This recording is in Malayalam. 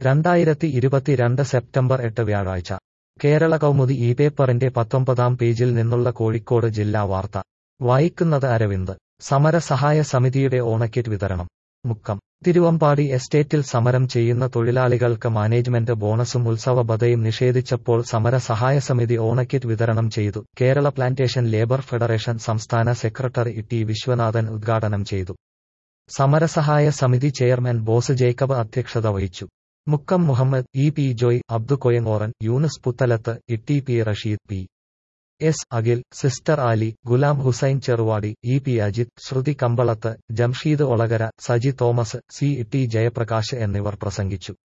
രണ്ടായിരത്തി ഇരുപത്തിരണ്ട് സെപ്റ്റംബർ എട്ട് വ്യാഴാഴ്ച കേരള കൗമുദി ഈ പേപ്പറിന്റെ പത്തൊമ്പതാം പേജിൽ നിന്നുള്ള കോഴിക്കോട് ജില്ലാ വാർത്ത വായിക്കുന്നത് അരവിന്ദ് സമര സഹായ സമിതിയുടെ ഓണക്കിറ്റ് വിതരണം മുക്കം തിരുവമ്പാടി എസ്റ്റേറ്റിൽ സമരം ചെയ്യുന്ന തൊഴിലാളികൾക്ക് മാനേജ്മെന്റ് ബോണസും ഉത്സവ ബതയും നിഷേധിച്ചപ്പോൾ സമര സഹായ സമിതി ഓണക്കിറ്റ് വിതരണം ചെയ്തു കേരള പ്ലാന്റേഷൻ ലേബർ ഫെഡറേഷൻ സംസ്ഥാന സെക്രട്ടറി ടി വിശ്വനാഥൻ ഉദ്ഘാടനം ചെയ്തു സമരസഹായ സമിതി ചെയർമാൻ ബോസ് ജേക്കബ് അധ്യക്ഷത വഹിച്ചു Mukkam Muhammad E P Joy Abdukoyangoran Yunus Puthalath Itty P Rasheed P S Akhil sister Ali Ghulam Hussain Cheruvadi E P Ajith Sruthi Kambalath Jamsheed Olakara Saji Thomas C T Jayaprakash എന്നിവർ പ്രസംഗിച്ചു